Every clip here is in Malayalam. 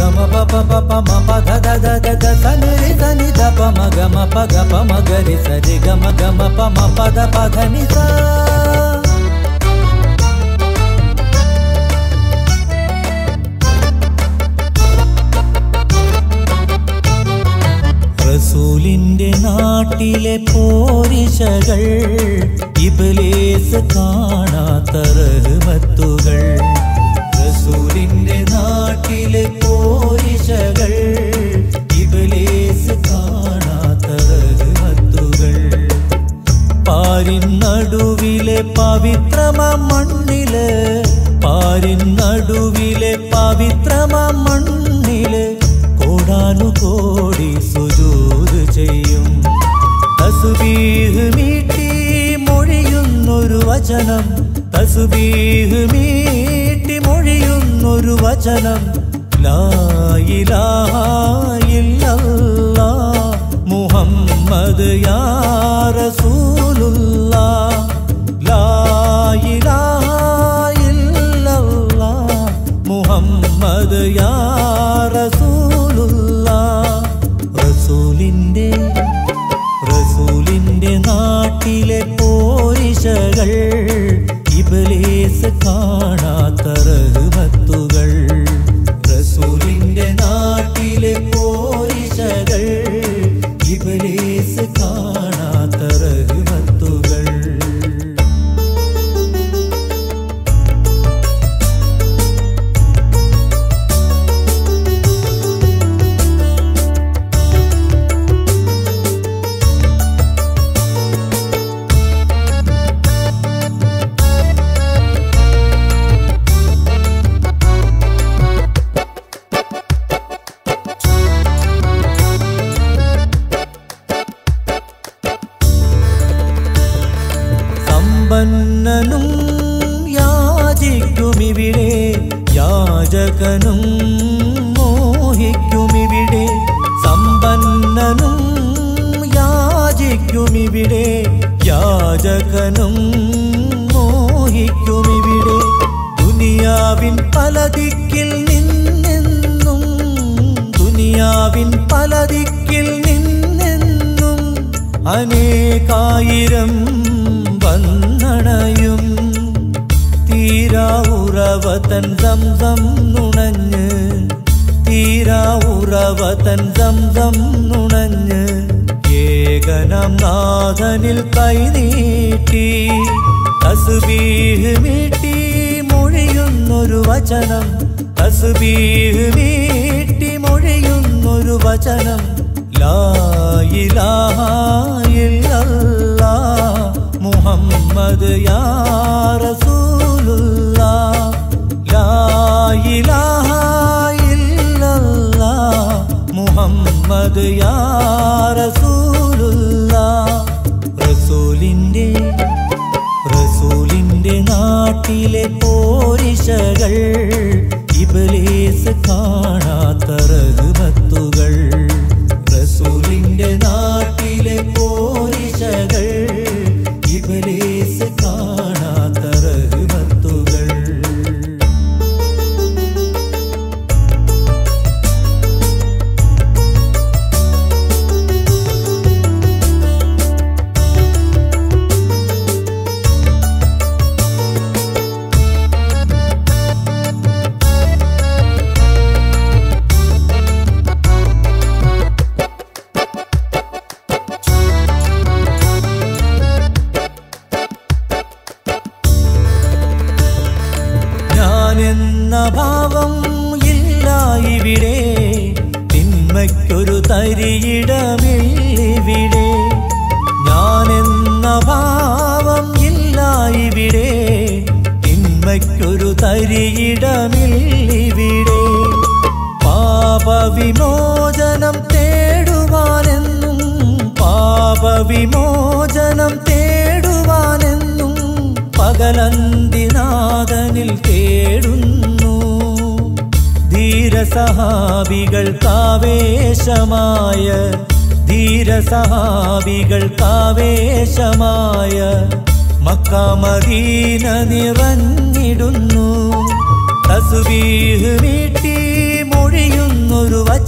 గమ ప ప ప మ ప ధ ధ ధ ధ ధ సని రి సని ధ ప మ గ మ ప గ ప మ గ రి స రి గ మ గ మ ప మ ప ధ ప ధ ని సా റസൂലിന്റെ നാട്ടിലെ പോരിശകൾ ഇബലേസ് കാണാത്ത റഹ്മത്തുകൾ റസൂലിന്റെ നാട്ടിലെ പോരിശകൾ ഇബലേസ് കാണാത്ത റഹ്മത്തുകൾ പാരിൻ നടുവിലെ പവിത്രമ മണ്ണില് പാരിൻ നടുവിലെ പവിത്രമ മണ്ണില് കോടാനുകോടി സുജൂത് ചെയ്യും തസുബീഹ് മീട്ടി മൊഴിയുന്നൊരു വചനം തസുബീഹ് മീട്ടി മൊഴിയുന്നൊരു വചനം ലാ ഇലാഹ ഇല്ലല്ലാ മുഹമ്മദ് യാ റസൂലുള്ളാ ലാ ഇലാഹ ഇല്ലല്ലാ മുഹമ്മദ് യാ റസൂലുള്ളാ റസൂലിന്റെ റസൂലിന്റെ നാട്ടിലെ പോരിശകൾ ഇബലേസ് കാണാത്ത റഹ്മത്തുകൾ റസൂലിന്റെ നാട്ടിലെ പോരിശകൾ ഇബലേസ് കാണാത്ത റഹ്മത്തുകൾ സമ്പന്നനും യാചിക്കുമിവിടെ യാചകനും മോഹിക്കുമിവിടെ സമ്പന്നനും യാചിക്കുമിവിടെ യാചകനും മോഹിക്കുമിവിടെ ദുനിയാവിൻ പല ദിക്കിൽ നിന്നെന്നും ദുനിയാവിൻ പല ദിക്കിൽ നിന്നെന്നും അനേകായിരം വന്നണയും തീരാവുറവതൻ സംസം നുണഞ്ഞ് തീരാവുറവതൻ സംസം നുണഞ്ഞ് ഏകനം നാഥനിൽ കൈനീട്ടി തസ്ബീഹ് മീട്ടി മൊഴിയുന്നൊരു വചനം തസ്ബീഹ് മീട്ടി മൊഴിയുന്നൊരു വചനം ലാ ഇലാഹ ഇല്ലല്ലാ മുഹമ്മദ് യാ റസൂലുള്ളാ ലാ ഇലാഹ ഇല്ലല്ലാ മുഹമ്മദ് യാ റസൂലുള്ളാ റസൂലിന്റെ റസൂലിന്റെ നാട്ടിലെ പോരിശകൾ ഇബലേസ് കാണാത്ത റഹ്മത്തുകൾ റസൂലിന്റെ നാട്ടിലെ പോരിശകൾ ഇബലേസ് കാണാത്ത റഹ്മത്തുകൾ ഞാനെന്ന ഭാവം ഇല്ല ഇവിടെ തിന്മയ്ക്കൊരു തരിയിടമില്ലിവിടെ ഞാനെന്ന ഭാവം ഇല്ല ഇവിടെ തിന്മയ്ക്കൊരു തരിയിടമില്ലിവിടെ പാപവിമോചനം തേടുവാനെന്നും പാപവിമോചനം തേടുവാനെന്നും പകലന്തിനാഥനിൽ തേടുന്നു ധീരസഹാബികൾക്കാവേശമായ ധീരസഹാബികൾക്കാവേശമായ മക്കാമദീന നിറഞ്ഞിടുന്നു തസുബീഹ് വീട്ടി മൊഴിയുന്നു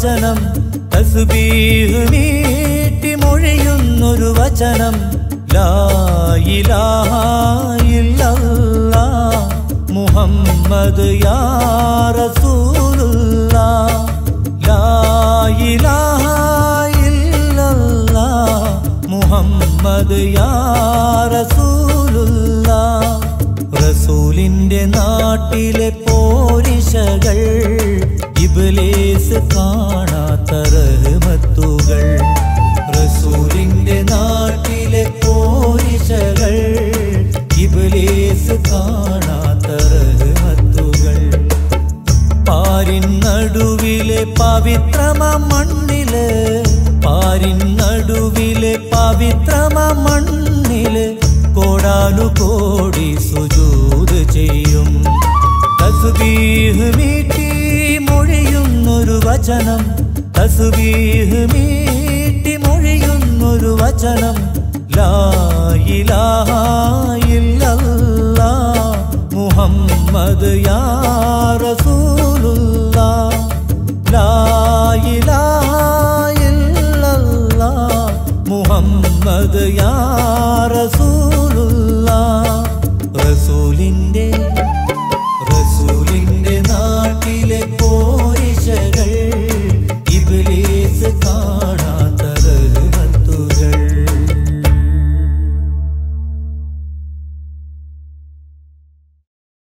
വചനം തസ്ബീഹ് നീട്ടി മൊഴിയുന്നൊരു വചനം ലാ ഇലാഹ ഇല്ലല്ലാ മുഹമ്മദ് യാ റസൂലുള്ളാ ലാ ഇലാഹ ഇല്ലല്ലാ മുഹമ്മദ് യാ റസൂലുള്ളാ റസൂലിന്റെ നാട്ടിലെ പോരിശകൾ ഇബിലേസ് കാണാത്ത റഹ്മത്തുകൾ റസൂലിന്റെ നാട്ടിലെ പോരിശകൾ ഇബിലേസ് കാണാത്ത റഹ്മത്തുകൾ പാരിൻ നടുവിലെ പവിത്രമ മണ്ണില് പാരിൻ നടുവിലെ പവിത്രമ മണ്ണില് കോടാനു കോടി സുജൂത് ചെയ്യും തസ്ബീഹ് മീട്ടി മൊഴിയുന്നൊരു വചനം തസ്ബീഹ് മീട്ടി മൊഴിയുന്നൊരു വചനം ലാ ഇലാഹ ഇല്ലല്ലാ മുഹമ്മദ് യാ റസൂലുള്ളാ ലാ ഇലാഹ ഇല്ലല്ലാ മുഹമ്മദ് യാ റസൂലുള്ളാ